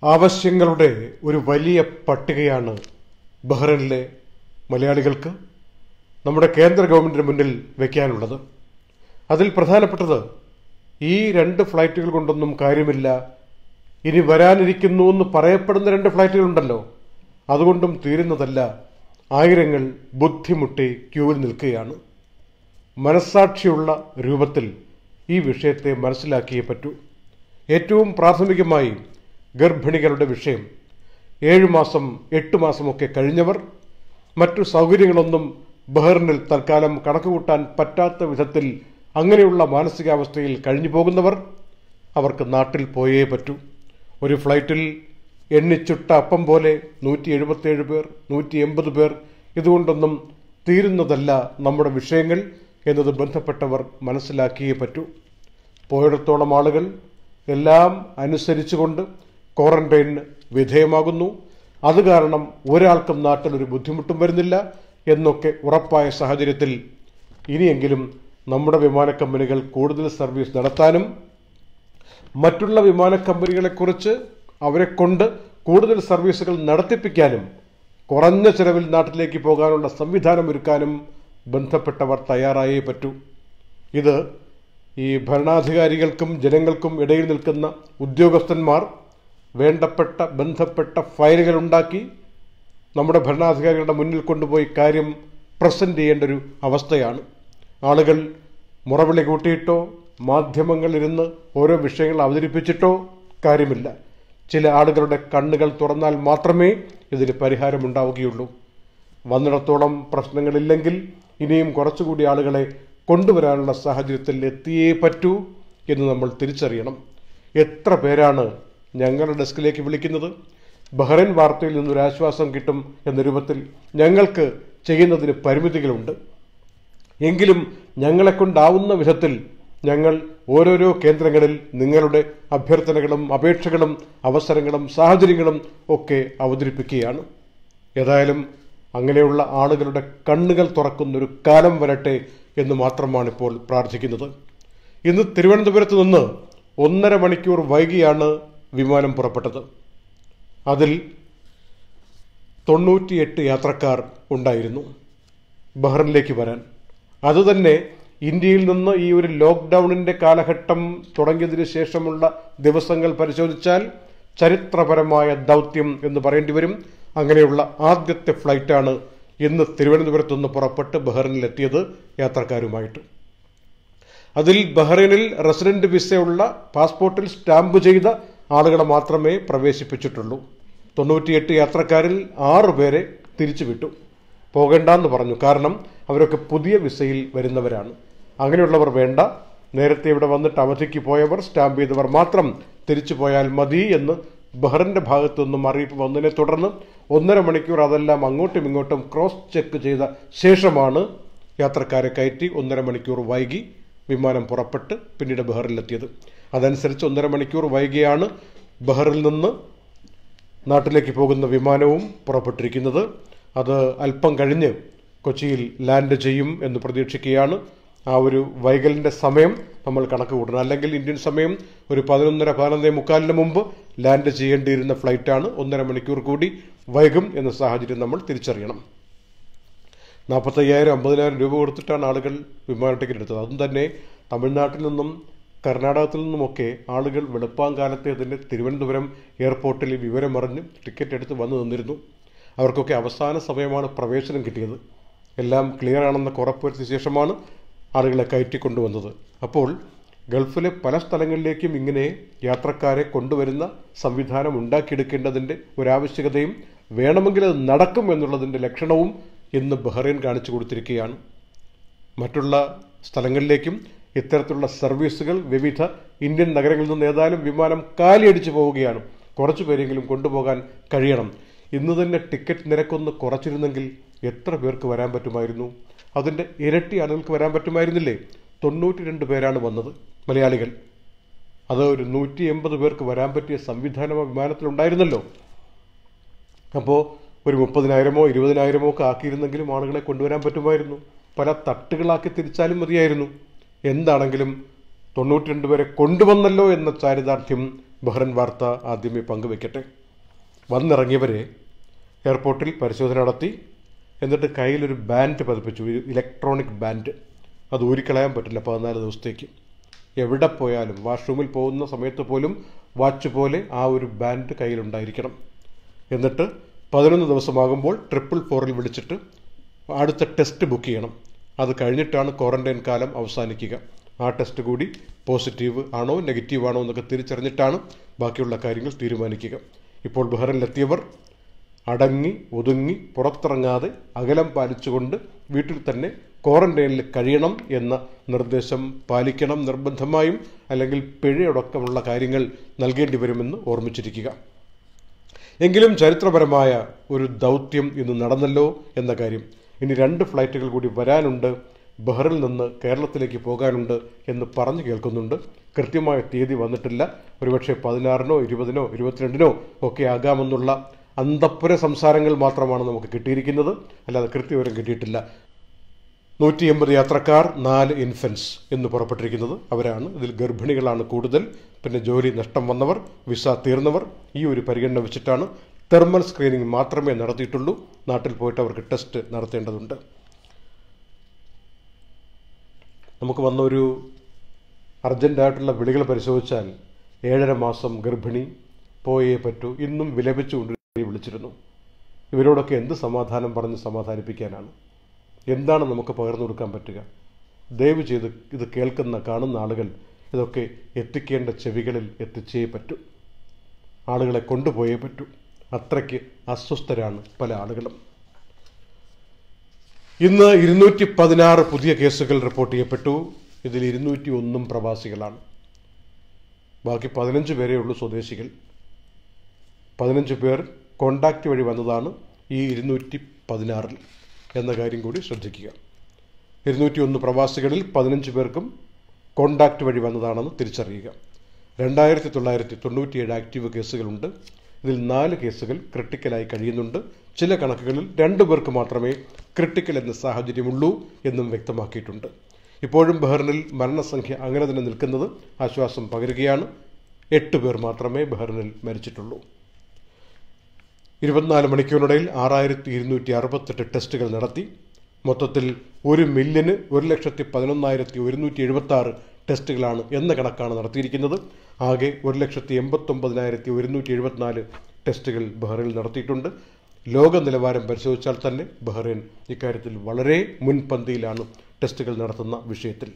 ആവശ്യങ്ങളുടെ ഒരു വലിയ പട്ടികയാണ് ബഹ്റൈനിലെ മലയാളികൾക്ക് നമ്മുടെ കേന്ദ്ര ഗവൺമെൻറ്റിന് മുന്നിൽ വയ്ക്കാനുള്ളത് അതിൽ പ്രധാനപ്പെട്ടത് ഈ രണ്ട് ഫ്ലൈറ്റുകൾ കൊണ്ടൊന്നും കാര്യമില്ല ഇനി വരാനിരിക്കുന്നു എന്ന് പറയപ്പെടുന്ന രണ്ട് ഫ്ലൈറ്റുകളുണ്ടല്ലോ അതുകൊണ്ടും തീരുന്നതല്ല ആയിരങ്ങൾ ബുദ്ധിമുട്ടി ക്യൂവിൽ നിൽക്കുകയാണ് മനസ്സാക്ഷിയുള്ള രൂപത്തിൽ ഈ വിഷയത്തെ മനസ്സിലാക്കിയേ പറ്റൂ ഏറ്റവും പ്രാഥമികമായി ഗർഭിണികളുടെ വിഷയം ഏഴു മാസം എട്ട് മാസമൊക്കെ കഴിഞ്ഞവർ മറ്റു സൗകര്യങ്ങളൊന്നും ബഹ്റിനിൽ തൽക്കാലം കണക്കുകൂട്ടാൻ പറ്റാത്ത വിധത്തിൽ അങ്ങനെയുള്ള മാനസികാവസ്ഥയിൽ കഴിഞ്ഞു പോകുന്നവർ അവർക്ക് നാട്ടിൽ പോയേ പറ്റൂ ഒരു ഫ്ലൈറ്റിൽ എണ്ണിച്ചുട്ട അപ്പം പോലെ നൂറ്റി എഴുപത്തേഴ് പേർ നൂറ്റി എൺപത് പേർ ഇതുകൊണ്ടൊന്നും തീരുന്നതല്ല നമ്മുടെ വിഷയങ്ങൾ എന്നത് ബന്ധപ്പെട്ടവർ മനസ്സിലാക്കിയേ പറ്റൂ പോയിടത്തോളം ആളുകൾ എല്ലാം അനുസരിച്ചുകൊണ്ട് ക്വാറന്റൈനിന് വിധേയമാകുന്നു അത് കാരണം ഒരാൾക്കും നാട്ടിൽ ഒരു ബുദ്ധിമുട്ടും വരുന്നില്ല എന്നൊക്കെ ഉറപ്പായ സാഹചര്യത്തിൽ ഇനിയെങ്കിലും നമ്മുടെ വിമാന കമ്പനികൾ കൂടുതൽ സർവീസ് നടത്താനും മറ്റുള്ള വിമാന കമ്പനികളെക്കുറിച്ച് അവരെ കൊണ്ട് കൂടുതൽ സർവീസുകൾ നടത്തിപ്പിക്കാനും കുറഞ്ഞ ചെലവിൽ നാട്ടിലേക്ക് പോകാനുള്ള സംവിധാനം ഒരുക്കാനും ബന്ധപ്പെട്ടവർ തയ്യാറായേ പറ്റൂ ഇത് ഈ ഭരണാധികാരികൾക്കും ജനങ്ങൾക്കും ഇടയിൽ നിൽക്കുന്ന ഉദ്യോഗസ്ഥന്മാർ വേണ്ടപ്പെട്ട ബന്ധപ്പെട്ട ഫയലുകൾ ഉണ്ടാക്കി നമ്മുടെ ഭരണാധികാരികളുടെ മുന്നിൽ കൊണ്ടുപോയി കാര്യം പ്രസന്റ് ചെയ്യേണ്ട ഒരു അവസ്ഥയാണ് ആളുകൾ മുറവിളി കൂട്ടിയിട്ടോ മാധ്യമങ്ങളിലിരുന്ന് ഓരോ വിഷയങ്ങൾ അവതരിപ്പിച്ചിട്ടോ കാര്യമില്ല ചില ആളുകളുടെ കണ്ണുകൾ തുറന്നാൽ മാത്രമേ ഇതിന് പരിഹാരമുണ്ടാവുകയുള്ളൂ വന്നിടത്തോളം പ്രശ്നങ്ങളില്ലെങ്കിൽ ഇനിയും കുറച്ചുകൂടി ആളുകളെ കൊണ്ടുവരാനുള്ള സാഹചര്യത്തിൽ എത്തിയേ പറ്റൂ എന്ന് നമ്മൾ തിരിച്ചറിയണം എത്ര പേരാണ് ഞങ്ങളുടെ ഡെസ്കിലേക്ക് വിളിക്കുന്നത് ബഹ്റൈൻ വാർത്തയിൽ നിന്നൊരു ആശ്വാസം കിട്ടും എന്ന രൂപത്തിൽ ഞങ്ങൾക്ക് ചെയ്യുന്നതിന് പരിമിതികളുണ്ട് എങ്കിലും ഞങ്ങളെക്കൊണ്ടാവുന്ന വിധത്തിൽ ഞങ്ങൾ ഓരോരോ കേന്ദ്രങ്ങളിൽ നിങ്ങളുടെ അഭ്യർത്ഥനകളും അപേക്ഷകളും അവസരങ്ങളും സാഹചര്യങ്ങളും ഒക്കെ അവതരിപ്പിക്കുകയാണ് ഏതായാലും അങ്ങനെയുള്ള ആളുകളുടെ കണ്ണുകൾ തുറക്കുന്ന ഒരു കാലം വരട്ടെ എന്ന് മാത്രമാണ് ഇപ്പോൾ പ്രാർത്ഥിക്കുന്നത് ഇന്ന് തിരുവനന്തപുരത്ത് നിന്ന് ഒന്നര മണിക്കൂർ വൈകിയാണ് വിമാനം പുറപ്പെട്ടത് അതിൽ തൊണ്ണൂറ്റിയെട്ട് യാത്രക്കാർ ഉണ്ടായിരുന്നു ബഹ്റിനിലേക്ക് വരാൻ അതുതന്നെ ഇന്ത്യയിൽ നിന്ന് ഈ ഒരു ലോക്ക്ഡൌണിന്റെ കാലഘട്ടം തുടങ്ങിയതിനു ശേഷമുള്ള ദിവസങ്ങൾ പരിശോധിച്ചാൽ ചരിത്രപരമായ ദൗത്യം എന്ന് പറയേണ്ടി വരും അങ്ങനെയുള്ള ആദ്യത്തെ ഫ്ലൈറ്റാണ് ഇന്ന് തിരുവനന്തപുരത്ത് നിന്ന് പുറപ്പെട്ട് ബഹ്റിനിലെത്തിയത് യാത്രക്കാരുമായിട്ട് അതിൽ ബഹ്റൈനിൽ റെസിഡന്റ് വിസയുള്ള പാസ്പോർട്ടിൽ സ്റ്റാമ്പ് ചെയ്ത ആളുകളെ മാത്രമേ പ്രവേശിപ്പിച്ചിട്ടുള്ളൂ തൊണ്ണൂറ്റിയെട്ട് യാത്രക്കാരിൽ ആറ് പേരെ തിരിച്ചുവിട്ടു പോകണ്ടെന്ന് പറഞ്ഞു കാരണം അവരൊക്കെ പുതിയ വിസയിൽ വരുന്നവരാണ് അങ്ങനെയുള്ളവർ വേണ്ട നേരത്തെ ഇവിടെ വന്നിട്ട് അവധിക്ക് പോയവർ സ്റ്റാമ്പ് ചെയ്തവർ മാത്രം തിരിച്ചു പോയാൽ മതി എന്ന് ബഹ്റിന്റെ ഭാഗത്തു നിന്നും അറിയിപ്പ് വന്നതിനെ തുടർന്ന് ഒന്നര മണിക്കൂർ അതെല്ലാം അങ്ങോട്ടും ഇങ്ങോട്ടും ക്രോസ് ചെക്ക് ചെയ്ത ശേഷമാണ് യാത്രക്കാരെ കയറ്റി ഒന്നര മണിക്കൂർ വൈകി വിമാനം പുറപ്പെട്ട് പിന്നീട് ബഹ്റിലെത്തിയത് അതനുസരിച്ച് ഒന്നര മണിക്കൂർ വൈകിയാണ് ബഹ്റിൽ നിന്ന് നാട്ടിലേക്ക് പോകുന്ന വിമാനവും പുറപ്പെട്ടിരിക്കുന്നത് അത് അല്പം കഴിഞ്ഞ് കൊച്ചിയിൽ ലാൻഡ് ചെയ്യും എന്ന് പ്രതീക്ഷിക്കുകയാണ് ആ ഒരു വൈകലിൻ്റെ സമയം നമ്മൾ കണക്ക് കൂട്ടണം അല്ലെങ്കിൽ ഇന്ത്യൻ സമയം ഒരു പതിനൊന്നര പതിനൊന്നേ മുക്കാലിന് മുമ്പ് ലാൻഡ് ചെയ്യേണ്ടിയിരുന്ന ഫ്ലൈറ്റാണ് ഒന്നര മണിക്കൂർ കൂടി വൈകും എന്ന സാഹചര്യം നമ്മൾ തിരിച്ചറിയണം നാൽപ്പത്തയ്യായിരം അമ്പതിനായിരം രൂപ കൊടുത്തിട്ടാണ് ആളുകൾ വിമാന ടിക്കറ്റ് എടുത്തത് അതും തന്നെ തമിഴ്നാട്ടിൽ നിന്നും കർണാടകത്തിൽ നിന്നുമൊക്കെ ആളുകൾ വെളുപ്പാങ്കാലത്തെ തന്നെ തിരുവനന്തപുരം എയർപോർട്ടിൽ വിവരമറിഞ്ഞ് ടിക്കറ്റ് എടുത്ത് വന്നു നിന്നിരുന്നു അവർക്കൊക്കെ അവസാന സമയമാണ് പ്രവേശനം കിട്ടിയത് എല്ലാം ക്ലിയർ ആണെന്നൊക്കെ ഉറപ്പുവരുത്തിയ ശേഷമാണ് ആളുകളെ കയറ്റിക്കൊണ്ടുവന്നത് അപ്പോൾ ഗൾഫിലെ പല സ്ഥലങ്ങളിലേക്കും ഇങ്ങനെ യാത്രക്കാരെ കൊണ്ടുവരുന്ന സംവിധാനം ഉണ്ടാക്കിയെടുക്കേണ്ടതിൻ്റെ ഒരാവശ്യകതയും വേണമെങ്കിൽ അത് നടക്കും എന്നുള്ളതിൻ്റെ ലക്ഷണവും ഇന്ന് ബഹ്റൈൻ കാണിച്ചു കൊടുത്തിരിക്കുകയാണ് മറ്റുള്ള സ്ഥലങ്ങളിലേക്കും ഇത്തരത്തിലുള്ള സർവീസുകൾ വിവിധ ഇന്ത്യൻ നഗരങ്ങളിൽ നിന്ന് ഏതായാലും വിമാനം കാലിയടിച്ചു പോവുകയാണ് കുറച്ചു പേരെങ്കിലും കൊണ്ടുപോകാൻ കഴിയണം ഇന്ന് തന്നെ ടിക്കറ്റ് നിരക്കൊന്ന് കുറച്ചിരുന്നെങ്കിൽ എത്ര പേർക്ക് വരാൻ പറ്റുമായിരുന്നു അതിൻ്റെ ഇരട്ടി ആളുകൾക്ക് വരാൻ പറ്റുമായിരുന്നില്ലേ തൊണ്ണൂറ്റി രണ്ട് പേരാണ് വന്നത് മലയാളികൾ അത് ഒരു നൂറ്റി എൺപത് പേർക്ക് വരാൻ പറ്റിയ സംവിധാനം ആ വിമാനത്തിലുണ്ടായിരുന്നല്ലോ അപ്പോൾ ഒരു മുപ്പതിനായിരമോ ഇരുപതിനായിരമോ ഒക്കെ ആക്കിയിരുന്നെങ്കിലും ആളുകളെ കൊണ്ടുവരാൻ പറ്റുമായിരുന്നു പല തട്ടുകളാക്കി തിരിച്ചാലും മതിയായിരുന്നു എന്താണെങ്കിലും തൊണ്ണൂറ്റി രണ്ട് പേരെ കൊണ്ടുവന്നല്ലോ എന്ന ചാരിതാർത്ഥ്യം ബഹ്റൻ വാർത്ത ആദ്യമേ പങ്കുവെക്കട്ടെ വന്നിറങ്ങിയവരെ എയർപോർട്ടിൽ പരിശോധന നടത്തി എന്നിട്ട് കയ്യിലൊരു ബാൻഡ് പതിപ്പിച്ചു ഒരു ഇലക്ട്രോണിക് ബാൻഡ് അത് ഊരിക്കളയാൻ പറ്റില്ല പതിനാല് ദിവസത്തേക്ക് എവിടെ പോയാലും വാഷ്റൂമിൽ പോകുന്ന സമയത്ത് പോലും വാച്ച് പോലെ ആ ഒരു ബാൻഡ് കയ്യിലുണ്ടായിരിക്കണം എന്നിട്ട് പതിനൊന്ന് ദിവസമാകുമ്പോൾ ട്രിപ്പിൾ ഫോറിൽ വിളിച്ചിട്ട് അടുത്ത ടെസ്റ്റ് ബുക്ക് ചെയ്യണം അത് കഴിഞ്ഞിട്ടാണ് ക്വാറന്റൈൻ കാലം അവസാനിക്കുക ആ ടെസ്റ്റ് കൂടി പോസിറ്റീവ് ആണോ നെഗറ്റീവ് ആണോ എന്നൊക്കെ തിരിച്ചറിഞ്ഞിട്ടാണ് ബാക്കിയുള്ള കാര്യങ്ങൾ തീരുമാനിക്കുക ഇപ്പോൾ ബഹ്റിനിലെത്തിയവർ അടങ്ങി ഒതുങ്ങി പുറത്തിറങ്ങാതെ അകലം പാലിച്ചുകൊണ്ട് വീട്ടിൽ തന്നെ ക്വാറന്റൈനിൽ കഴിയണം എന്ന നിർദ്ദേശം പാലിക്കണം നിർബന്ധമായും അല്ലെങ്കിൽ പിഴയടക്കമുള്ള കാര്യങ്ങൾ നൽകേണ്ടി വരുമെന്ന് ഓർമ്മിച്ചിരിക്കുക എങ്കിലും ചരിത്രപരമായ ഒരു ദൗത്യം ഇന്ന് നടന്നല്ലോ എന്ന കാര്യം ഇനി രണ്ട് ഫ്ലൈറ്റുകൾ കൂടി വരാനുണ്ട് ബഹ്റിൽ നിന്ന് കേരളത്തിലേക്ക് പോകാനുണ്ട് എന്ന് പറഞ്ഞു കേൾക്കുന്നുണ്ട് കൃത്യമായ തീയതി വന്നിട്ടില്ല ഒരുപക്ഷെ പതിനാറിനോ ഇരുപതിനോ ഇരുപത്തിരണ്ടിനോ ഒക്കെ ആകാമെന്നുള്ള അന്തപ്പുര സംസാരങ്ങൾ മാത്രമാണ് നമുക്ക് കിട്ടിയിരിക്കുന്നത് അല്ലാതെ കൃത്യവിവരം കിട്ടിയിട്ടില്ല നൂറ്റി എൺപത് യാത്രക്കാർ നാല് ഇൻഫൻസ് എന്ന് പുറപ്പെട്ടിരിക്കുന്നത് അവരാണ് ഇതിൽ ഗർഭിണികളാണ് കൂടുതൽ പിന്നെ ജോലി നഷ്ടം വന്നവർ വിസ തീർന്നവർ ഈ ഒരു പരിഗണന വെച്ചിട്ടാണ് തെർമൽ സ്ക്രീനിംഗ് മാത്രമേ നടത്തിയിട്ടുള്ളൂ നാട്ടിൽ പോയിട്ട് അവർക്ക് ടെസ്റ്റ് നടത്തേണ്ടതുണ്ട് നമുക്ക് വന്ന ഒരു അർജൻറ്റായിട്ടുള്ള വിളികൾ പരിശോധിച്ചാൽ ഏഴര മാസം ഗർഭിണി പോയേ പറ്റൂ ഇന്നും വിലപിച്ചുകൊണ്ട് വിളിച്ചിരുന്നു ഇവരോടൊക്കെ എന്ത് സമാധാനം പറഞ്ഞ് സമാധാനിപ്പിക്കാനാണ് എന്താണ് നമുക്ക് പകർന്നു കൊടുക്കാൻ പറ്റുക ദയവ് ചെയ്ത് ഇത് കേൾക്കുന്ന കാണുന്ന ആളുകൾ ഇതൊക്കെ എത്തിക്കേണ്ട ചെവികളിൽ എത്തിച്ചേ പറ്റൂ ആളുകളെ കൊണ്ടുപോയേ പറ്റൂ അത്രയ്ക്ക് അസ്വസ്ഥരാണ് പല ആളുകളും ഇന്ന് ഇരുന്നൂറ്റി പതിനാറ് പുതിയ കേസുകൾ റിപ്പോർട്ട് ചെയ്യപ്പെട്ടു ഇതിൽ ഇരുന്നൂറ്റി ഒന്നും പ്രവാസികളാണ് ബാക്കി പതിനഞ്ച് പേരേ ഉള്ളൂ സ്വദേശികൾ പതിനഞ്ച് പേർ കോണ്ടാക്റ്റ് വഴി വന്നതാണ് ഈ ഇരുന്നൂറ്റി പതിനാറിൽ എന്ന കാര്യം കൂടി ശ്രദ്ധിക്കുക ഇരുന്നൂറ്റി ഒന്ന് പ്രവാസികളിൽ പതിനഞ്ച് പേർക്കും കോണ്ടാക്റ്റ് വഴി വന്നതാണെന്ന് തിരിച്ചറിയുക രണ്ടായിരത്തി തൊള്ളായിരത്തി തൊണ്ണൂറ്റിയേഴ് ആക്റ്റീവ് കേസുകളുണ്ട് ഇതിൽ നാല് കേസുകൾ ക്രിട്ടിക്കലായി കഴിയുന്നുണ്ട് ചില കണക്കുകളിൽ രണ്ടു പേർക്ക് മാത്രമേ ക്രിട്ടിക്കൽ എന്ന സാഹചര്യമുള്ളൂ എന്നും വ്യക്തമാക്കിയിട്ടുണ്ട് ഇപ്പോഴും ബഹ്റിനിൽ മരണസംഖ്യ അങ്ങനെ തന്നെ നിൽക്കുന്നത് ആശ്വാസം പകരുകയാണ് എട്ട് പേർ മാത്രമേ ബഹ്റിനിൽ മരിച്ചിട്ടുള്ളൂ ഇരുപത്തിനാല് മണിക്കൂറിനിടയിൽ ആറായിരത്തി ഇരുന്നൂറ്റി അറുപത്തെട്ട് ടെസ്റ്റുകൾ നടത്തി മൊത്തത്തിൽ ഒരു മില്യന് ഒരു ലക്ഷത്തി പതിനൊന്നായിരത്തി ഒരുന്നൂറ്റി എഴുപത്തി ആറ് ടെസ്റ്റുകളാണ് എന്ന കണക്കാണ് നടത്തിയിരിക്കുന്നത് ആകെ ഒരു ലക്ഷത്തി എൺപത്തൊമ്പതിനായിരത്തി ഒരുന്നൂറ്റി എഴുപത്തിനാല് ടെസ്റ്റുകൾ ബഹ്റൈനിൽ നടത്തിയിട്ടുണ്ട് ലോക നിലവാരം പരിശോധിച്ചാൽ തന്നെ ബഹ്റൈൻ ഇക്കാര്യത്തിൽ വളരെ മുൻപന്തിയിലാണ് ടെസ്റ്റുകൾ നടത്തുന്ന വിഷയത്തിൽ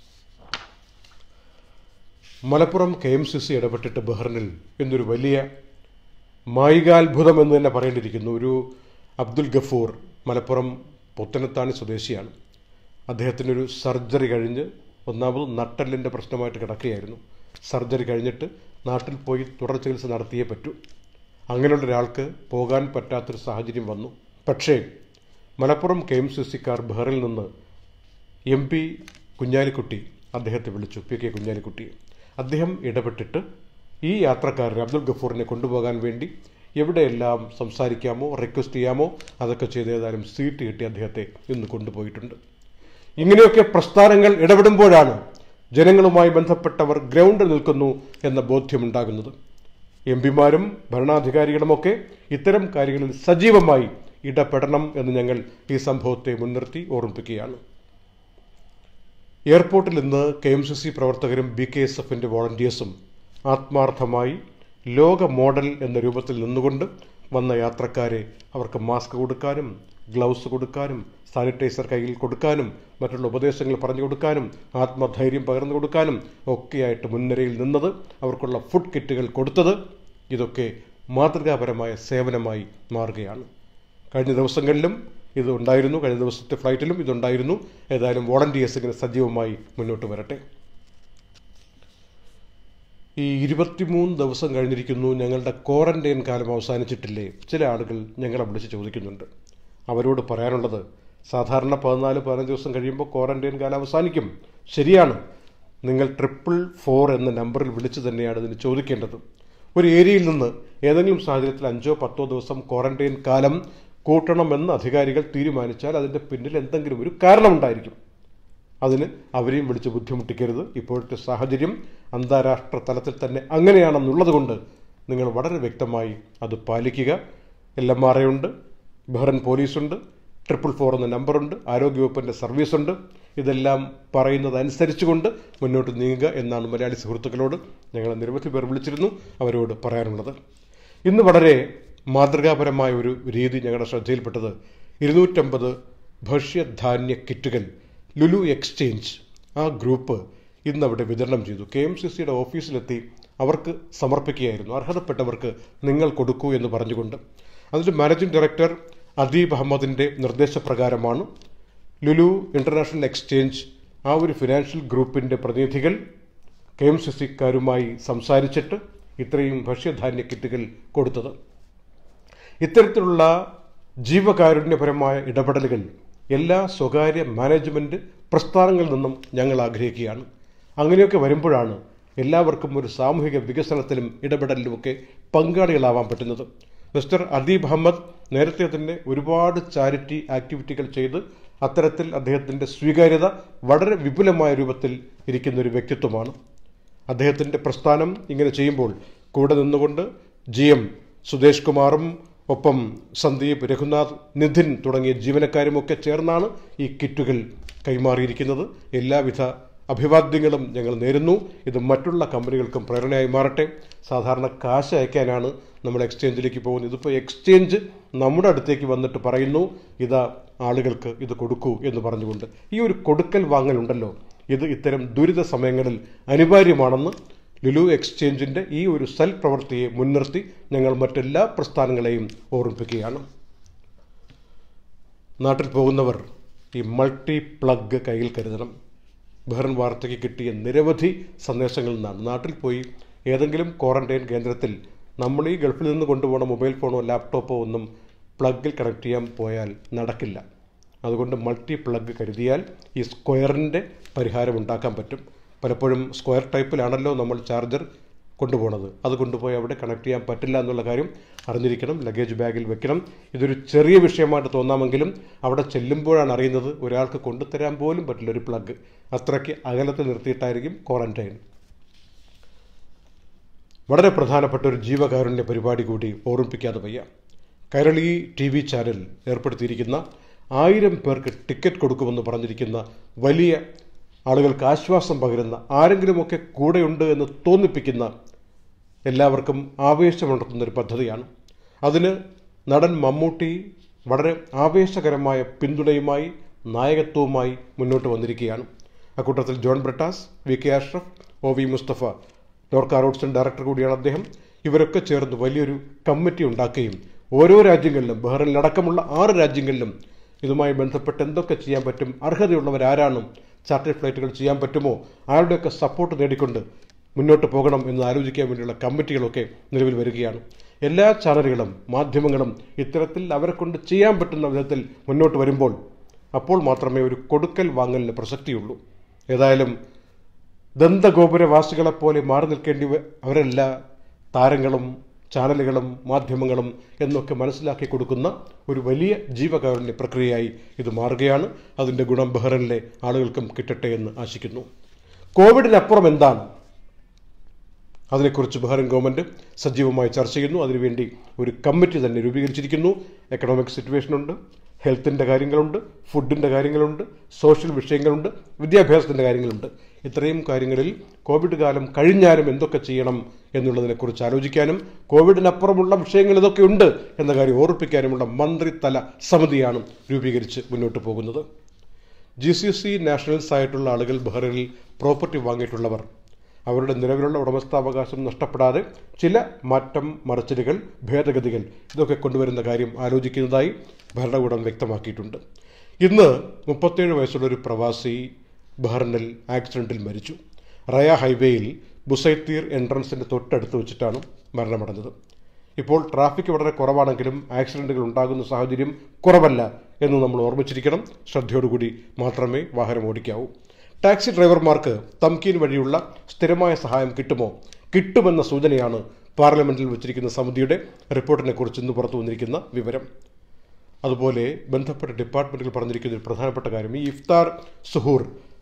Malappuram K M C C ഇടപെട്ടിട്ട് ബഹ്റിനിൽ എന്നൊരു വലിയ മായികാത്ഭുതം എന്ന് തന്നെ പറയേണ്ടിയിരിക്കുന്നു ഒരു അബ്ദുൽ ഗഫൂർ മലപ്പുറം പുത്തനത്താണി സ്വദേശിയാണ് അദ്ദേഹത്തിനൊരു സർജറി കഴിഞ്ഞ് ഒന്നാമത് നട്ടലിൻ്റെ പ്രശ്നമായിട്ട് കിടക്കുകയായിരുന്നു സർജറി കഴിഞ്ഞിട്ട് നാട്ടിൽ പോയി തുടർ ചികിത്സ നടത്തിയേ പറ്റൂ അങ്ങനെയുള്ള ഒരാൾക്ക് പോകാൻ പറ്റാത്തൊരു സാഹചര്യം വന്നു പക്ഷേ മലപ്പുറം കെ എം സി സിക്കാർ ബഹ്റിൽ നിന്ന് എം പി കുഞ്ഞാലിക്കുട്ടി അദ്ദേഹത്തെ വിളിച്ചു പി കെ കുഞ്ഞാലിക്കുട്ടി അദ്ദേഹം ഇടപെട്ടിട്ട് ഈ യാത്രക്കാരനെ അബ്ദുൽ ഗഫൂറിനെ കൊണ്ടുപോകാൻ വേണ്ടി എവിടെയെല്ലാം സംസാരിക്കാമോ റിക്വസ്റ്റ് ചെയ്യാമോ അതൊക്കെ ചെയ്ത് ഏതായാലും സീറ്റ് കിട്ടി അദ്ദേഹത്തെ ഇന്ന് കൊണ്ടുപോയിട്ടുണ്ട് ഇങ്ങനെയൊക്കെ പ്രസ്ഥാനങ്ങൾ ഇടപെടുമ്പോഴാണ് ജനങ്ങളുമായി ബന്ധപ്പെട്ടവർ ഗ്രൗണ്ടിൽ നിൽക്കുന്നു എന്ന ബോധ്യമുണ്ടാകുന്നത് എം പിമാരും ഭരണാധികാരികളുമൊക്കെ ഇത്തരം കാര്യങ്ങളിൽ സജീവമായി ഇടപെടണം എന്ന് ഞങ്ങൾ ഈ സംഭവത്തെ മുൻനിർത്തി ഓർമ്മിപ്പിക്കുകയാണ് എയർപോർട്ടിൽ ഇന്ന് കെ എം സി സി പ്രവർത്തകരും ബി കെ എസ് എഫിൻ്റെ വോളണ്ടിയേഴ്സും ആത്മാർത്ഥമായി ലോക മോഡൽ എന്ന രൂപത്തിൽ നിന്നുകൊണ്ട് വന്ന യാത്രക്കാരെ അവർക്ക് മാസ്ക് കൊടുക്കാനും ഗ്ലൗസ് കൊടുക്കാനും സാനിറ്റൈസർ കയ്യിൽ കൊടുക്കാനും മറ്റുള്ള ഉപദേശങ്ങൾ പറഞ്ഞു കൊടുക്കാനും ആത്മധൈര്യം പകർന്നു കൊടുക്കാനും ഒക്കെയായിട്ട് മുൻനിരയിൽ നിന്നത് അവർക്കുള്ള ഫുഡ് കിറ്റുകൾ കൊടുത്തത് ഇതൊക്കെ മാതൃകാപരമായ സേവനമായി മാറുകയാണ് കഴിഞ്ഞ ദിവസങ്ങളിലും ഇത് ഉണ്ടായിരുന്നു കഴിഞ്ഞ ദിവസത്തെ ഫ്ലൈറ്റിലും ഇതുണ്ടായിരുന്നു ഏതായാലും വോളണ്ടിയേഴ്സ് ഇങ്ങനെ സജീവമായി മുന്നോട്ട് വരട്ടെ ഈ ഇരുപത്തിമൂന്ന് ദിവസം കഴിഞ്ഞിരിക്കുന്നു ഞങ്ങളുടെ ക്വാറന്റൈൻ കാലം അവസാനിച്ചിട്ടില്ലേ ചില ആളുകൾ ഞങ്ങളെ വിളിച്ച് ചോദിക്കുന്നുണ്ട് അവരോട് പറയാനുള്ളത് സാധാരണ പതിനാല് പതിനഞ്ച് ദിവസം കഴിയുമ്പോൾ ക്വാറന്റൈൻ കാലം അവസാനിക്കും ശരിയാണ് നിങ്ങൾ ട്രിപ്പിൾ ഫോർ എന്ന നമ്പറിൽ വിളിച്ച് തന്നെയാണ് ഇതിന് ചോദിക്കേണ്ടത് ഒരു ഏരിയയിൽ നിന്ന് ഏതെങ്കിലും സാഹചര്യത്തിൽ അഞ്ചോ പത്തോ ദിവസം ക്വാറന്റൈൻ കാലം കൂട്ടണമെന്ന് അധികാരികൾ തീരുമാനിച്ചാൽ അതിൻ്റെ പിന്നിൽ എന്തെങ്കിലും ഒരു കാരണമുണ്ടായിരിക്കും അതിന് അവരെയും വിളിച്ച് ബുദ്ധിമുട്ടിക്കരുത് ഇപ്പോഴത്തെ സാഹചര്യം അന്താരാഷ്ട്ര തലത്തിൽ തന്നെ അങ്ങനെയാണെന്നുള്ളത് കൊണ്ട് നിങ്ങൾ വളരെ വ്യക്തമായി അത് പാലിക്കുക എൽ എം ആർ എ ഉണ്ട് ബഹ്റൻ പോലീസുണ്ട് ട്രിപ്പിൾ ഫോർ എന്ന നമ്പറുണ്ട് ആരോഗ്യവകുപ്പിൻ്റെ സർവീസുണ്ട് ഇതെല്ലാം പറയുന്നത് അനുസരിച്ചുകൊണ്ട് മുന്നോട്ട് നീങ്ങുക എന്നാണ് മലയാളി സുഹൃത്തുക്കളോട് ഞങ്ങൾ നിരവധി പേർ വിളിച്ചിരുന്നു അവരോട് പറയാനുള്ളത് ഇന്ന് വളരെ മാതൃകാപരമായ ഒരു രീതി ഞങ്ങളുടെ ശ്രദ്ധയിൽപ്പെട്ടത് ഇരുന്നൂറ്റമ്പത് ഭക്ഷ്യധാന്യ കിറ്റുകൾ ലുലു എക്സ്ചേഞ്ച് ആ ഗ്രൂപ്പ് ഇന്ന് അവിടെ വിതരണം ചെയ്തു കെ എം സി സിയുടെ ഓഫീസിലെത്തി അവർക്ക് സമർപ്പിക്കുകയായിരുന്നു അർഹതപ്പെട്ടവർക്ക് നിങ്ങൾ കൊടുക്കൂ എന്ന് പറഞ്ഞുകൊണ്ട് അതിൽ മാനേജിംഗ് ഡയറക്ടർ അദീബ് അഹമ്മദിൻ്റെ നിർദ്ദേശപ്രകാരമാണ് ലുലു ഇന്റർനാഷണൽ എക്സ്ചേഞ്ച് ആ ഒരു ഫിനാൻഷ്യൽ ഗ്രൂപ്പിൻ്റെ പ്രതിനിധികൾ കെ എം സി സിക്കാരുമായി സംസാരിച്ചിട്ട് ഇത്രയും ഭക്ഷ്യധാന്യ കിറ്റുകൾ കൊടുത്തത് ഇത്തരത്തിലുള്ള ജീവകാരുണ്യപരമായ ഇടപെടലുകൾ എല്ലാ സ്വകാര്യ മാനേജ്മെന്റ് പ്രസ്ഥാനങ്ങളിൽ നിന്നും ഞങ്ങൾ ആഗ്രഹിക്കുകയാണ് അങ്ങനെയൊക്കെ വരുമ്പോഴാണ് എല്ലാവർക്കും ഒരു സാമൂഹിക വികസനത്തിലും ഇടപെടലിലുമൊക്കെ പങ്കാളികളാവാൻ പറ്റുന്നത് മിസ്റ്റർ അദീബ് അഹമ്മദ് നേരത്തെ തന്നെ ഒരുപാട് ചാരിറ്റി ആക്ടിവിറ്റികൾ ചെയ്ത് അത്തരത്തിൽ അദ്ദേഹത്തിൻ്റെ സ്വീകാര്യത വളരെ വിപുലമായ രൂപത്തിൽ ഇരിക്കുന്ന ഒരു വ്യക്തിത്വമാണ് അദ്ദേഹത്തിൻ്റെ പ്രസ്ഥാനം ഇങ്ങനെ ചെയ്യുമ്പോൾ കൂടെ നിന്നുകൊണ്ട് ജി എം സുദേശ് കുമാറും ഒപ്പം സന്ദീപ് രഘുനാഥ് നിധിൻ തുടങ്ങിയ ജീവനക്കാരുമൊക്കെ ചേർന്നാണ് ഈ കിറ്റുകൾ കൈമാറിയിരിക്കുന്നത് എല്ലാവിധ അഭിവാദ്യങ്ങളും ഞങ്ങൾ നേരുന്നു ഇത് മറ്റുള്ള കമ്പനികൾക്കും പ്രേരണയായി മാറട്ടെ സാധാരണ കാശ് അയക്കാനാണ് നമ്മൾ എക്സ്ചേഞ്ചിലേക്ക് പോകുന്നത് ഇതിപ്പോൾ എക്സ്ചേഞ്ച് നമ്മുടെ അടുത്തേക്ക് വന്നിട്ട് പറയുന്നു ഇതാ ആളുകൾക്ക് ഇത് കൊടുക്കൂ എന്ന് പറഞ്ഞുകൊണ്ട് ഈ ഒരു കൊടുക്കൽ വാങ്ങലുണ്ടല്ലോ ഇത് ഇത്തരം ദുരിത സമയങ്ങളിൽ അനിവാര്യമാണെന്ന് ലുലു എക്സ്ചേഞ്ചിൻ്റെ ഈ ഒരു സൽ പ്രവൃത്തിയെ മുൻനിർത്തി ഞങ്ങൾ മറ്റെല്ലാ പ്രസ്ഥാനങ്ങളെയും ഓർമ്മിപ്പിക്കുകയാണ് നാട്ടിൽ പോകുന്നവർ ഈ മൾട്ടി പ്ലഗ് കയ്യിൽ കരുതണം ബഹ്റൻ വാർത്തയ്ക്ക് കിട്ടിയ നിരവധി സന്ദേശങ്ങളിൽ നിന്നാണ് നാട്ടിൽ പോയി ഏതെങ്കിലും ക്വാറന്റൈൻ കേന്ദ്രത്തിൽ നമ്മൾ ഈ ഗൾഫിൽ നിന്ന് കൊണ്ടുപോകുന്ന മൊബൈൽ ഫോണോ ലാപ്ടോപ്പോ ഒന്നും പ്ലഗിൽ കണക്ട് ചെയ്യാൻ പോയാൽ നടക്കില്ല അതുകൊണ്ട് മൾട്ടി പ്ലഗ് കരുതിയാൽ ഈ സ്ക്വയറിൻ്റെ പരിഹാരം ഉണ്ടാക്കാൻ പറ്റും പലപ്പോഴും സ്ക്വയർ ടൈപ്പിലാണല്ലോ നമ്മൾ ചാർജർ കൊണ്ടുപോകുന്നത് അത് കൊണ്ടുപോയി അവിടെ കണക്ട് ചെയ്യാൻ പറ്റില്ല എന്നുള്ള കാര്യം അറിഞ്ഞിരിക്കണം ലഗേജ് ബാഗിൽ വെക്കണം ഇതൊരു ചെറിയ വിഷയമായിട്ട് തോന്നാമെങ്കിലും അവിടെ ചെല്ലുമ്പോഴാണ് അറിയുന്നത് ഒരാൾക്ക് കൊണ്ടുതരാൻ പോലും പറ്റില്ല ഒരു പ്ലഗ് അത്രയ്ക്ക് അകലത്തിൽ നിർത്തിയിട്ടായിരിക്കും ക്വാറന്റൈൻ വളരെ പ്രധാനപ്പെട്ട ഒരു ജീവകാരുണ്യ പരിപാടി കൂടി ഓർമ്മിപ്പിക്കാതെ വയ്യ കൈരളി ടി വി ചാനൽ ഏർപ്പെടുത്തിയിരിക്കുന്ന ആയിരം പേർക്ക് ടിക്കറ്റ് കൊടുക്കുമെന്ന് പറഞ്ഞിരിക്കുന്ന വലിയ ആളുകൾക്ക് ആശ്വാസം പകരുന്ന ആരെങ്കിലുമൊക്കെ കൂടെയുണ്ട് എന്ന് തോന്നിപ്പിക്കുന്ന എല്ലാവർക്കും ആവേശമുണർത്തുന്ന ഒരു പദ്ധതിയാണ് അതിന് നടൻ മമ്മൂട്ടി വളരെ ആവേശകരമായ പിന്തുണയുമായി നായകത്വവുമായി മുന്നോട്ട് വന്നിരിക്കുകയാണ് അക്കൂട്ടത്തിൽ John Brittas V K Ashraf O V Mustafa Norka റോഡ്സൺ ഡയറക്ടർ കൂടിയാണ് അദ്ദേഹം ഇവരൊക്കെ ചേർന്ന് വലിയൊരു കമ്മിറ്റി ഉണ്ടാക്കുകയും ഓരോ രാജ്യങ്ങളിലും ബഹ്റിനിലടക്കമുള്ള ആറ് രാജ്യങ്ങളിലും ഇതുമായി ബന്ധപ്പെട്ട് എന്തൊക്കെ ചെയ്യാൻ പറ്റും അർഹതയുള്ളവരാരാണ് ചാർട്ടേഡ് ഫ്ലൈറ്റുകൾ ചെയ്യാൻ പറ്റുമോ ആരുടെയൊക്കെ സപ്പോർട്ട് നേടിക്കൊണ്ട് മുന്നോട്ട് പോകണം എന്ന് ആലോചിക്കാൻ വേണ്ടിയുള്ള കമ്മിറ്റികളൊക്കെ നിലവിൽ വരികയാണ് എല്ലാ ചാനലുകളും മാധ്യമങ്ങളും ഇത്തരത്തിൽ അവരെ കൊണ്ട് ചെയ്യാൻ പറ്റുന്ന വിധത്തിൽ മുന്നോട്ട് വരുമ്പോൾ അപ്പോൾ മാത്രമേ ഒരു കൊടുക്കൽ വാങ്ങലിന് പ്രസക്തിയുള്ളൂ ഏതായാലും ദന്തഗോപുരവാസികളെപ്പോലെ മാറി നിൽക്കേണ്ടി വ- അവരല്ല താരങ്ങളും ചാനലുകളും മാധ്യമങ്ങളും എന്നൊക്കെ മനസ്സിലാക്കി കൊടുക്കുന്ന ഒരു വലിയ ജീവകാരുണ്യ പ്രക്രിയയായി ഇത് മാറുകയാണ് അതിൻ്റെ ഗുണം ബഹ്റൈനിലെ ആളുകൾക്കും കിട്ടട്ടെ എന്ന് ആശിക്കുന്നു കോവിഡിനപ്പുറം എന്താണ് അതിനെക്കുറിച്ച് ബഹ്റൈൻ ഗവൺമെൻറ് സജീവമായി ചർച്ച ചെയ്യുന്നു അതിനുവേണ്ടി ഒരു കമ്മിറ്റി തന്നെ രൂപീകരിച്ചിരിക്കുന്നു എക്കണോമിക് സിറ്റുവേഷനുണ്ട് ഹെൽത്തിൻ്റെ കാര്യങ്ങളുണ്ട് ഫുഡിൻ്റെ കാര്യങ്ങളുണ്ട് സോഷ്യൽ വിഷയങ്ങളുണ്ട് വിദ്യാഭ്യാസത്തിൻ്റെ കാര്യങ്ങളുണ്ട് ഇത്രയും കാര്യങ്ങളിൽ കോവിഡ് കാലം കഴിഞ്ഞാലും എന്തൊക്കെ ചെയ്യണം എന്നുള്ളതിനെക്കുറിച്ച് ആലോചിക്കാനും കോവിഡിനപ്പുറമുള്ള വിഷയങ്ങൾ ഇതൊക്കെ ഉണ്ട് എന്ന കാര്യം ഓർപ്പിക്കാനുമുള്ള മന്ത്രിതല സമിതിയാണ് രൂപീകരിച്ച് മുന്നോട്ട് പോകുന്നത് ജി സി സി നാഷണൽസ് ആയിട്ടുള്ള ആളുകൾ ബഹ്റൈനിൽ പ്രോപ്പർട്ടി വാങ്ങിയിട്ടുള്ളവർ അവരുടെ നിലവിലുള്ള ഉടമസ്ഥാവകാശം നഷ്ടപ്പെടാതെ ചില മാറ്റം മറച്ചിലുകൾ ഭേദഗതികൾ ഇതൊക്കെ കൊണ്ടുവരുന്ന കാര്യം ആലോചിക്കുന്നതായി ഭരണകൂടം വ്യക്തമാക്കിയിട്ടുണ്ട് ഇന്ന് മുപ്പത്തേഴ് വയസ്സുള്ള ഒരു പ്രവാസി ബഹ്റിനിൽ ആക്സിഡന്റിൽ മരിച്ചു റയ ഹൈവേയിൽ ബുസൈത്തീർ എൻട്രൻസിന്റെ തൊട്ടടുത്ത് വെച്ചിട്ടാണ് മരണമടഞ്ഞത് ഇപ്പോൾ ട്രാഫിക് വളരെ കുറവാണെങ്കിലും ആക്സിഡന്റുകൾ ഉണ്ടാകുന്ന സാഹചര്യം കുറവല്ല എന്ന് നമ്മൾ ഓർമ്മിച്ചിരിക്കണം ശ്രദ്ധയോടുകൂടി മാത്രമേ വാഹനം ഓടിക്കാവൂ ടാക്സി ഡ്രൈവർമാർക്ക് തംകീൻ വഴിയുള്ള സ്ഥിരമായ സഹായം കിട്ടുമോ കിട്ടുമെന്ന സൂചനയാണ് പാർലമെന്റിൽ വെച്ചിരിക്കുന്ന സമിതിയുടെ റിപ്പോർട്ടിനെ കുറിച്ച് ഇന്ന് പുറത്തു വന്നിരിക്കുന്ന വിവരം അതുപോലെ ബന്ധപ്പെട്ട ഡിപ്പാർട്ട്മെന്റുകൾ പറഞ്ഞിരിക്കുന്ന ഒരു പ്രധാനപ്പെട്ട കാര്യം ഈ ഇഫ്താർ സുഹൂർ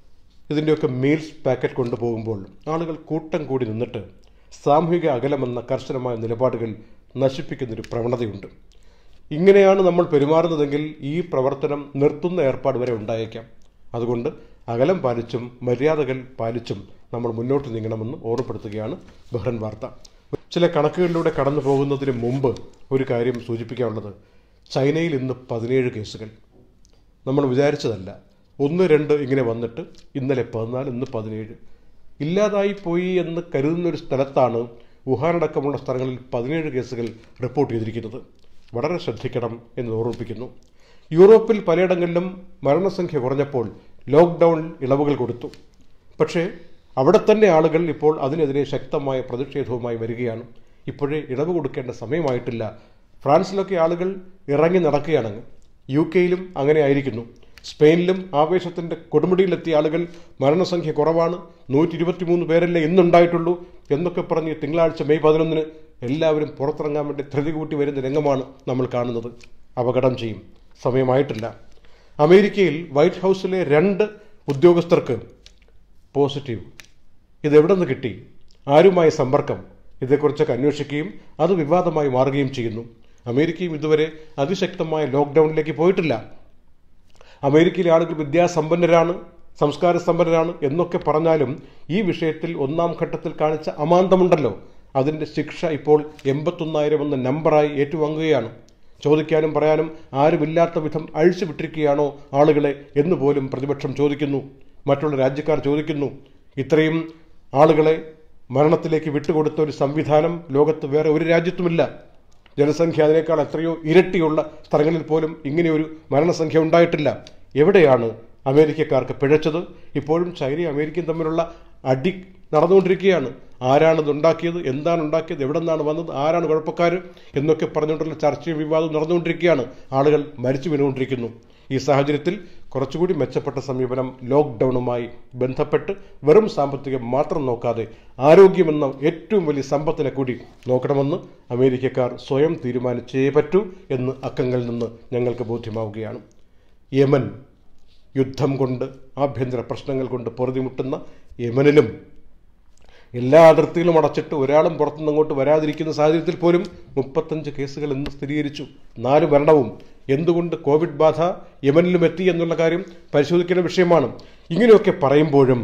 ഇതിൻ്റെയൊക്കെ മീൽസ് പാക്കറ്റ് കൊണ്ടുപോകുമ്പോൾ ആളുകൾ കൂട്ടം കൂടി നിന്നിട്ട് സാമൂഹിക അകലമെന്ന കർശനമായ നിലപാടുകൾ നശിപ്പിക്കുന്നൊരു പ്രവണതയുണ്ട് ഇങ്ങനെയാണ് നമ്മൾ പെരുമാറുന്നതെങ്കിൽ ഈ പ്രവർത്തനം നിർത്തുന്ന ഏർപ്പാട് വരെ ഉണ്ടായേക്കാം അതുകൊണ്ട് അകലം പാലിച്ചും മര്യാദകൾ പാലിച്ചും നമ്മൾ മുന്നോട്ട് നീങ്ങണമെന്ന് ഓർമ്മപ്പെടുത്തുകയാണ് ബഹ്റൻ വാർത്ത ചില കണക്കുകളിലൂടെ കടന്നു പോകുന്നതിന് മുമ്പ് ഒരു കാര്യം സൂചിപ്പിക്കാനുള്ളത് ചൈനയിൽ ഇന്ന് പതിനേഴ് കേസുകൾ നമ്മൾ വിചാരിച്ചതല്ല ഒന്ന് രണ്ട് ഇങ്ങനെ വന്നിട്ട് ഇന്നലെ പതിനാല് ഇന്ന് പതിനേഴ് ഇല്ലാതായി പോയി എന്ന് കരുതുന്ന ഒരു സ്ഥലത്താണ് വുഹാനടക്കമുള്ള സ്ഥലങ്ങളിൽ പതിനേഴ് കേസുകൾ റിപ്പോർട്ട് ചെയ്തിരിക്കുന്നത് വളരെ ശ്രദ്ധിക്കണം എന്ന് ഓർമ്മിപ്പിക്കുന്നു യൂറോപ്പിൽ പലയിടങ്ങളിലും മരണസംഖ്യ കുറഞ്ഞപ്പോൾ ലോക്ക്ഡൗൺ ഇളവുകൾ കൊടുത്തു പക്ഷേ അവിടെ തന്നെ ആളുകൾ ഇപ്പോൾ അതിനെതിരെ ശക്തമായ പ്രതിഷേധവുമായി വരികയാണ് ഇപ്പോഴേ ഇളവ് കൊടുക്കേണ്ട സമയമായിട്ടില്ല ഫ്രാൻസിലൊക്കെ ആളുകൾ ഇറങ്ങി നടക്കുകയാണ് യു കെയിലും അങ്ങനെ ആയിരിക്കുന്നു സ്പെയിനിലും ആവേശത്തിന്റെ കൊടുമുടിയിലെത്തിയ ആളുകൾ മരണസംഖ്യ കുറവാണ് നൂറ്റി ഇരുപത്തിമൂന്ന് പേരല്ലേ ഇന്നുണ്ടായിട്ടുള്ളൂ എന്നൊക്കെ പറഞ്ഞ് തിങ്കളാഴ്ച മെയ് പതിനൊന്നിന് എല്ലാവരും പുറത്തിറങ്ങാൻ വേണ്ടി ധൃതി കൂട്ടി വരുന്ന രംഗമാണ് നമ്മൾ കാണുന്നത് അപകടം ചെയ്യും സമയമായിട്ടില്ല അമേരിക്കയിൽ വൈറ്റ് ഹൗസിലെ രണ്ട് ഉദ്യോഗസ്ഥർക്ക് പോസിറ്റീവ് ഇതെവിടെ നിന്ന് കിട്ടി ആരുമായി സമ്പർക്കം ഇതേക്കുറിച്ചൊക്കെ അന്വേഷിക്കുകയും അത് വിവാദമായി മാറുകയും ചെയ്യുന്നു അമേരിക്കയും ഇതുവരെ അതിശക്തമായ ലോക്ക്ഡൗണിലേക്ക് പോയിട്ടില്ല അമേരിക്കയിലെ ആളുകൾ വിദ്യാസമ്പന്നരാണ് സംസ്കാര സമ്പന്നരാണ് എന്നൊക്കെ പറഞ്ഞാലും ഈ വിഷയത്തിൽ ഒന്നാം ഘട്ടത്തിൽ കാണിച്ച അമാന്തമുണ്ടല്ലോ അതിന്റെ ശിക്ഷ ഇപ്പോൾ എൺപത്തൊന്നായിരം എന്ന നമ്പറായി ഏറ്റുവാങ്ങുകയാണ് ചോദിക്കാനും പറയാനും ആരുമില്ലാത്ത വിധം അഴിച്ചുവിട്ടിരിക്കുകയാണോ ആളുകളെ എന്ന് പോലും പ്രതിപക്ഷം ചോദിക്കുന്നു മറ്റുള്ള രാജ്യക്കാർ ചോദിക്കുന്നു ഇത്രയും ആളുകളെ മരണത്തിലേക്ക് വിട്ടുകൊടുത്ത ഒരു സംവിധാനം ലോകത്ത് വേറെ ഒരു രാജ്യത്തുമില്ല ജനസംഖ്യ അതിനേക്കാൾ എത്രയോ ഇരട്ടിയുള്ള സ്ഥലങ്ങളിൽ പോലും ഇങ്ങനെയൊരു മരണസംഖ്യ ഉണ്ടായിട്ടില്ല എവിടെയാണ് അമേരിക്കക്കാർക്ക് പിഴച്ചത് ഇപ്പോഴും ചൈനയും അമേരിക്കയും തമ്മിലുള്ള അടി നടന്നുകൊണ്ടിരിക്കുകയാണ് ആരാണിത് ഉണ്ടാക്കിയത് എന്താണ് ഉണ്ടാക്കിയത് എവിടെ നിന്നാണ് വന്നത് ആരാണ് കുഴപ്പക്കാർ എന്നൊക്കെ പറഞ്ഞുകൊണ്ടുള്ള ചർച്ചയും വിവാദവും നടന്നുകൊണ്ടിരിക്കുകയാണ് ആളുകൾ മരിച്ചു വീണുകൊണ്ടിരിക്കുന്നു ഈ സാഹചര്യത്തിൽ കുറച്ചുകൂടി മെച്ചപ്പെട്ട സമീപനം ലോക്ക്ഡൌണുമായി ബന്ധപ്പെട്ട് വെറും സാമ്പത്തികം മാത്രം നോക്കാതെ ആരോഗ്യമെന്ന ഏറ്റവും വലിയ സമ്പത്തിനെ കൂടി നോക്കണമെന്ന് അമേരിക്കക്കാർ സ്വയം തീരുമാനിച്ചേ പറ്റൂ എന്ന് അക്കങ്ങളിൽ നിന്ന് ഞങ്ങൾക്ക് ബോധ്യമാവുകയാണ് യമൻ യുദ്ധം കൊണ്ട് ആഭ്യന്തര പ്രശ്നങ്ങൾ കൊണ്ട് പൊറുതിമുട്ടുന്ന യമനിലും എല്ലാ അതിർത്തികളും അടച്ചിട്ട് ഒരാളും പുറത്തുനിന്ന് അങ്ങോട്ട് വരാതിരിക്കുന്ന സാഹചര്യത്തിൽ പോലും മുപ്പത്തഞ്ച് കേസുകൾ ഇന്ന് സ്ഥിരീകരിച്ചു നാല് മരണവും എന്തുകൊണ്ട് കോവിഡ് ബാധ യമനിലും എത്തി എന്നുള്ള കാര്യം പരിശോധിക്കേണ്ട വിഷയമാണ് ഇങ്ങനെയൊക്കെ പറയുമ്പോഴും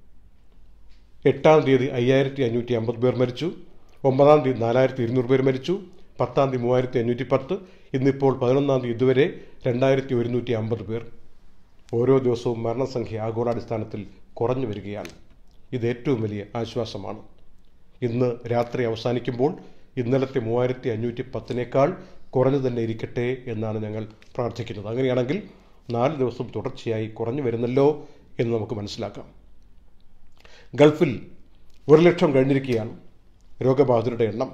എട്ടാം തീയതി അയ്യായിരത്തി അഞ്ഞൂറ്റി അമ്പത് പേർ മരിച്ചു ഒമ്പതാം തീയതി നാലായിരത്തി ഇരുന്നൂറ് പേർ മരിച്ചു പത്താം തീയതി മൂവായിരത്തി അഞ്ഞൂറ്റി പത്ത് ഇന്നിപ്പോൾ പതിനൊന്നാം തീയതി ഇതുവരെ രണ്ടായിരത്തി ഒരുന്നൂറ്റി അമ്പത് പേർ ഓരോ ദിവസവും മരണസംഖ്യ ആഗോളാടിസ്ഥാനത്തിൽ കുറഞ്ഞു വരികയാണ് ഇത് ഏറ്റവും വലിയ ആശ്വാസമാണ് ഇന്ന് രാത്രി അവസാനിക്കുമ്പോൾ ഇന്നലത്തെ മൂവായിരത്തി അഞ്ഞൂറ്റി പത്തിനേക്കാൾ കുറഞ്ഞു തന്നെ ഇരിക്കട്ടെ എന്നാണ് ഞങ്ങൾ പ്രാർത്ഥിക്കുന്നത് അങ്ങനെയാണെങ്കിൽ നാല് ദിവസം തുടർച്ചയായി കുറഞ്ഞു വരുന്നല്ലോ എന്ന് നമുക്ക് മനസ്സിലാക്കാം ഗൾഫിൽ ഒരു ലക്ഷം കഴിഞ്ഞിരിക്കുകയാണ് രോഗബാധിതരുടെ എണ്ണം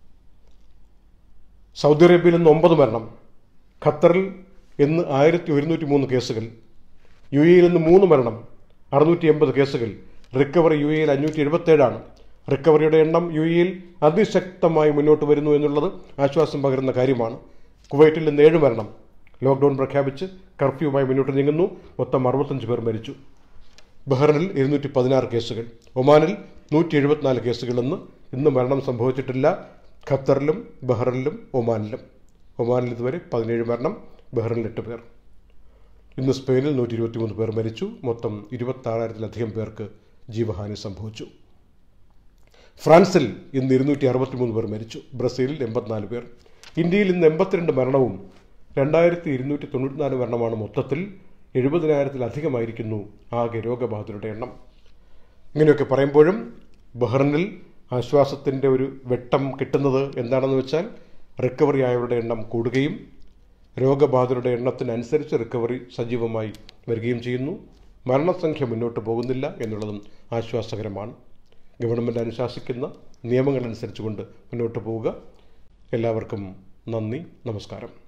സൗദി അറേബ്യയിൽ ഇന്ന് ഒമ്പത് മരണം ഖത്തറിൽ ഇന്ന് ആയിരത്തി ഒരുന്നൂറ്റി മൂന്ന് കേസുകൾ യു എയിൽ ഇന്ന് മൂന്ന് മരണം അറുന്നൂറ്റി എൺപത് കേസുകൾ റിക്കവറി യു എയിൽ അഞ്ഞൂറ്റി എഴുപത്തേഴാണ് റിക്കവറിയുടെ എണ്ണം യു എയിൽ അതിശക്തമായി മുന്നോട്ട് വരുന്നു എന്നുള്ളത് ആശ്വാസം പകരുന്ന കാര്യമാണ് കുവൈറ്റിൽ ഇന്ന് ഏഴ് മരണം ലോക്ക്ഡൌൺ പ്രഖ്യാപിച്ച് കർഫ്യൂവുമായി മുന്നോട്ട് നീങ്ങുന്നു മൊത്തം അറുപത്തഞ്ച് പേർ മരിച്ചു ബഹ്റിനിൽ ഇരുന്നൂറ്റി പതിനാറ് കേസുകൾ ഒമാനിൽ നൂറ്റി എഴുപത്തിനാല് കേസുകളെന്ന് ഇന്ന് മരണം സംഭവിച്ചിട്ടില്ല ഖത്തറിലും ബഹ്റിനിലും ഒമാനിലും ഒമാനിൽ ഇതുവരെ പതിനേഴ് മരണം ബഹ്റിനിൽ എട്ട് പേർ ഇന്ന് സ്പെയിനിൽ നൂറ്റി ഇരുപത്തിമൂന്ന് പേർ മരിച്ചു മൊത്തം ഇരുപത്താറായിരത്തിലധികം പേർക്ക് ജീവഹാനി സംഭവിച്ചു ഫ്രാൻസിൽ ഇന്ന് ഇരുന്നൂറ്റി അറുപത്തിമൂന്ന് പേർ മരിച്ചു ബ്രസീലിൽ എൺപത്തിനാല് പേർ ഇന്ത്യയിൽ ഇന്ന് എൺപത്തിരണ്ട് മരണവും രണ്ടായിരത്തി ഇരുന്നൂറ്റി തൊണ്ണൂറ്റിനാല് മരണമാണ് മൊത്തത്തിൽ എഴുപതിനായിരത്തിലധികമായിരിക്കുന്നു ആകെ രോഗബാധിതരുടെ എണ്ണം ഇങ്ങനെയൊക്കെ പറയുമ്പോഴും ബഹ്റിനിൽ ആശ്വാസത്തിൻ്റെ ഒരു വെട്ടം കിട്ടുന്നത് എന്താണെന്ന് വെച്ചാൽ റിക്കവറി ആയവരുടെ എണ്ണം കൂടുകയും രോഗബാധിതരുടെ എണ്ണത്തിനനുസരിച്ച് റിക്കവറി സജീവമായി വരികയും ചെയ്യുന്നു മരണസംഖ്യ മുന്നോട്ട് പോകുന്നില്ല എന്നുള്ളതും ആശ്വാസകരമാണ് ഗവൺമെൻറ് അനുശാസിക്കുന്ന നിയമങ്ങളനുസരിച്ചുകൊണ്ട് മുന്നോട്ട് പോവുക എല്ലാവർക്കും നന്ദി നമസ്കാരം